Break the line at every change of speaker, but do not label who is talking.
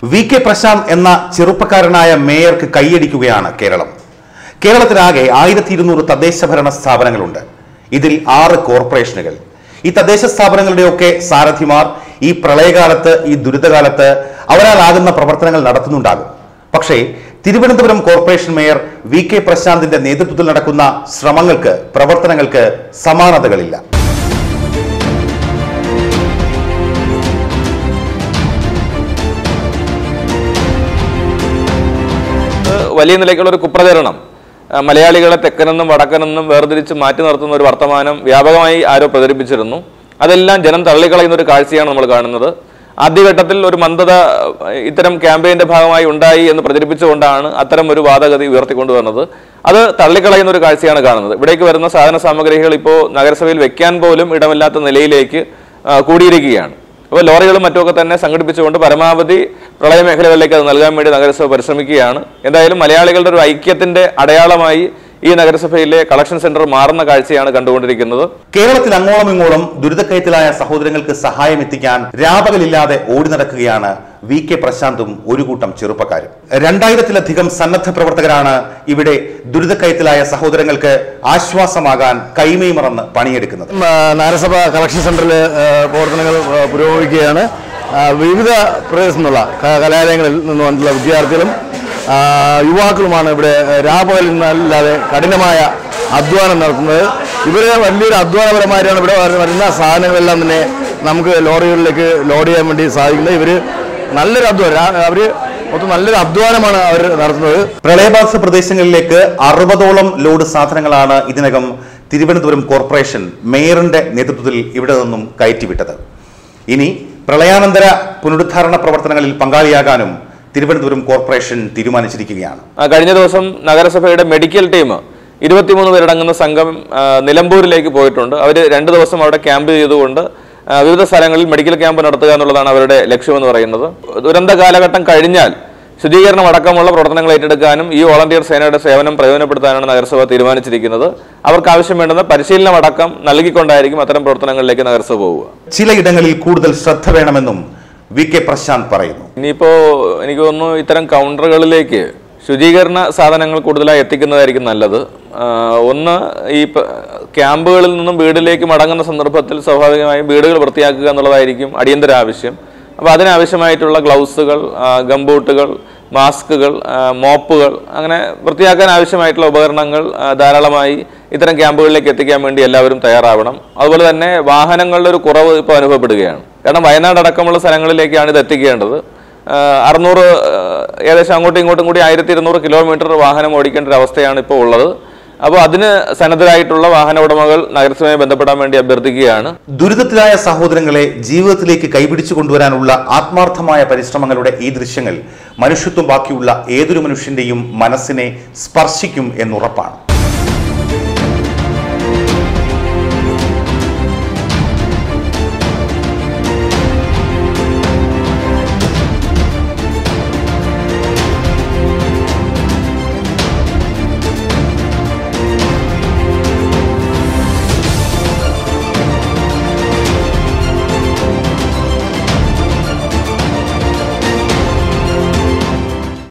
V K Prashant എന്ന ചെറുപ്പക്കാരനായ മേയർക്ക് കൈയടിക്കുകയാണ് കേരളം കേരളത്തിലാകെ ആയിരത്തി ഇരുന്നൂറ് തദ്ദേശ ഭരണ സ്ഥാപനങ്ങളുണ്ട് ഇതിൽ ആറ് കോർപ്പറേഷനുകൾ ഈ തദ്ദേശ സ്ഥാപനങ്ങളുടെയൊക്കെ സാരഥിമാർ ഈ പ്രളയകാലത്ത് ഈ ദുരിതകാലത്ത് അവരാലാകുന്ന പ്രവർത്തനങ്ങൾ നടത്തുന്നുണ്ടാകും പക്ഷേ Thiruvananthapuram corporation mayor V K പ്രശാന്തിന്റെ നേതൃത്വത്തിൽ നടക്കുന്ന ശ്രമങ്ങൾക്ക് പ്രവർത്തനങ്ങൾക്ക് സമാനതകളില്ല
വലിയ നിലയ്ക്കുള്ള ഒരു കുപ്രചരണം ആ, മലയാളികളെ തെക്കനെന്നും വടക്കനെന്നും വേർതിരിച്ച് മാറ്റി നിർത്തുന്ന ഒരു വർത്തമാനം വ്യാപകമായി ആരോ പ്രചരിപ്പിച്ചിരുന്നു അതെല്ലാം ജനം തള്ളിക്കളയുന്ന ഒരു കാഴ്ചയാണ് നമ്മൾ കാണുന്നത് ആദ്യഘട്ടത്തിൽ ഒരു മന്ദത ആ, ഇത്തരം ക്യാമ്പയിന്റെ ഭാഗമായി ഉണ്ടായി എന്ന് പ്രചരിപ്പിച്ചുകൊണ്ടാണ് അത്തരം ഒരു വാദഗതി ഉയർത്തിക്കൊണ്ടുവന്നത് അത് തള്ളിക്കളയുന്ന ഒരു കാഴ്ചയാണ് കാണുന്നത് ഇവിടേക്ക് വരുന്ന സാധന സാമഗ്രികൾ ഇപ്പോൾ നഗരസഭയിൽ വെക്കാൻ പോലും ഇടമില്ലാത്ത നിലയിലേക്ക് ആ, കൂടിയിരിക്കുകയാണ് അപ്പോൾ ലോറികളും മറ്റുമൊക്കെ തന്നെ സംഘടിപ്പിച്ചുകൊണ്ട് പരമാവധി പ്രളയ മേഖലകളിലേക്ക് അത് നൽകാൻ വേണ്ടി നഗരസഭ പരിശ്രമിക്കുകയാണ് എന്തായാലും മലയാളികളുടെ ഒരു ഐക്യത്തിന്റെ അടയാളമായി ഈ നഗരസഭയിലെ കളക്ഷൻ സെന്റർ മാറുന്ന കാഴ്ചയാണ് കണ്ടുകൊണ്ടിരിക്കുന്നത്
കേരളത്തിൽ അങ്ങോളം ഇങ്ങോളം ദുരിതക്കയത്തിലായ സഹോദരങ്ങൾക്ക് സഹായം എത്തിക്കാൻ രാപകലില്ലാതെ ഓടി നടക്കുകയാണ് വി കെ പ്രശാന്തും ഒരു കൂട്ടം ചെറുപ്പക്കാരും രണ്ടായിരത്തിലധികം സന്നദ്ധ പ്രവർത്തകരാണ് ഇവിടെ ദുരിതക്കയത്തിലായ സഹോദരങ്ങൾക്ക് ആശ്വാസമാകാൻ കൈമൈ മറന്ന് പണിയെടുക്കുന്നത്
ആ, നഗരസഭ കളക്ഷൻ സെന്ററിൽ പ്രവർത്തനങ്ങൾ ആ, പുരോഗമിക്കുകയാണ് ആ, വിവിധ പ്രദേശത്തു നിന്നുള്ള ക- കലാലയങ്ങളിൽ നിന്ന് വന്നിട്ടുള്ള വിദ്യാർത്ഥികളും ആ, യുവാക്കളുമാണ് ഇവിടെ രാപകലില്ലാതെ കഠിനമായ അധ്വാനം നടത്തുന്നത് ഇവർ വലിയൊരു അധ്വാനപരമായിട്ടാണ് ഇവിടെ വര- വരുന്ന സാധനങ്ങളെല്ലാം തന്നെ നമുക്ക് ലോറികളിലേക്ക് ലോഡ് ചെയ്യാൻ വേണ്ടി സാധിക്കുന്നത് ഇവർ നല്ലൊരു അധ്വാനം അവർ മൊത്തം നല്ലൊരു അധ്വാനമാണ് അവർ നടത്തുന്നത്
പ്രളയബാധിത പ്രദേശങ്ങളിലേക്ക് അറുപതോളം ലോഡ് സാധനങ്ങളാണ് ഇതിനകം തിരുവനന്തപുരം കോർപ്പറേഷൻ മേയറിന്റെ നേതൃത്വത്തിൽ ഇവിടെ നിന്നും കയറ്റിവിട്ടത് ഇനി പ്രളയാനന്തര പുനരുദ്ധാരണ പ്രവർത്തനങ്ങളിൽ പങ്കാളിയാകാനും തിരുവനന്തപുരം കോർപ്പറേഷൻ തീരുമാനിച്ചിരിക്കുകയാണ്
ആ, കഴിഞ്ഞ ദിവസം നഗരസഭയുടെ മെഡിക്കൽ ടീം ഇരുപത്തിമൂന്ന് പേരടങ്ങുന്ന സംഘം ആ, നിലമ്പൂരിലേക്ക് പോയിട്ടുണ്ട് അവർ രണ്ട് ദിവസം അവിടെ ക്യാമ്പ് ചെയ്തുകൊണ്ട് ആ, വിവിധ സ്ഥലങ്ങളിൽ മെഡിക്കൽ ക്യാമ്പ് നടത്തുക എന്നുള്ളതാണ് അവരുടെ ലക്ഷ്യമെന്ന് പറയുന്നത് ദുരന്ത കാലഘട്ടം കഴിഞ്ഞാൽ ശുചീകരണം അടക്കമുള്ള പ്രവർത്തനങ്ങൾ ഏറ്റെടുക്കാനും ഈ വോളണ്ടിയർ സേനയുടെ സേവനം പ്രയോജനപ്പെടുത്താനാണ് നഗരസഭ തീരുമാനിച്ചിരിക്കുന്നത് അവർക്ക് ആവശ്യം വേണ്ടുന്ന പരിശീലനം അടക്കം നൽകിക്കൊണ്ടായിരിക്കും അത്തരം പ്രവർത്തനങ്ങളിലേക്ക് നഗരസഭ പോവുക
ചിലയിടങ്ങളിൽ കൂടുതൽ ശ്രദ്ധ വേണമെന്നും വി കെ പ്രശാന്ത് പറയുന്നു
ഇനിയിപ്പോ എനിക്ക് തോന്നുന്നു ഇത്തരം കൗണ്ടറുകളിലേക്ക് ശുചീകരണ സാധനങ്ങൾ കൂടുതലായി എത്തിക്കുന്നതായിരിക്കും നല്ലത് ആഹ് ഒന്ന് ഈ പ- ക്യാമ്പുകളിൽ നിന്നും വീട്ടിലേക്ക് മടങ്ങുന്ന സന്ദർഭത്തിൽ സ്വാഭാവികമായും വീടുകൾ വൃത്തിയാക്കുക എന്നുള്ളതായിരിക്കും അടിയന്തര ആവശ്യം അപ്പോൾ അതിനാവശ്യമായിട്ടുള്ള ഗ്ലൗസുകൾ ഗംബൂട്ടുകൾ മാസ്കുകൾ ആ, മോപ്പുകൾ അങ്ങനെ വൃത്തിയാക്കാൻ ആവശ്യമായിട്ടുള്ള ഉപകരണങ്ങൾ ആ, ധാരാളമായി ഇത്തരം ക്യാമ്പുകളിലേക്ക് എത്തിക്കാൻ വേണ്ടി എല്ലാവരും തയ്യാറാവണം അതുപോലെ തന്നെ വാഹനങ്ങളുടെ ഒരു കുറവ് ഇപ്പോൾ അനുഭവപ്പെടുകയാണ് കാരണം വയനാട് അടക്കമുള്ള സ്ഥലങ്ങളിലേക്കാണ് ഇത് എത്തിക്കേണ്ടത് ആ, അറുന്നൂറ് ആ, ഏകദേശം അങ്ങോട്ടും ഇങ്ങോട്ടും കൂടി ആയിരത്തി ഇരുന്നൂറ് കിലോമീറ്റർ വാഹനം ഓടിക്കേണ്ട ഒരു അവസ്ഥയാണ് ഇപ്പോൾ ഉള്ളത് അപ്പോൾ അതിന് സന്നദ്ധരായിട്ടുള്ള വാഹന ഉടമകൾ നഗരസഭയെ ബന്ധപ്പെടാൻ വേണ്ടി അഭ്യർത്ഥിക്കുകയാണ്
ദുരിതത്തിലായ സഹോദരങ്ങളെ ജീവിതത്തിലേക്ക് കൈപിടിച്ചു കൊണ്ടുവരാനുള്ള ആത്മാർത്ഥമായ പരിശ്രമങ്ങളുടെ ഈ ദൃശ്യങ്ങൾ മനുഷ്യത്വം ബാക്കിയുള്ള ഏതൊരു മനുഷ്യന്റെയും മനസ്സിനെ സ്പർശിക്കും എന്നുറപ്പാണ്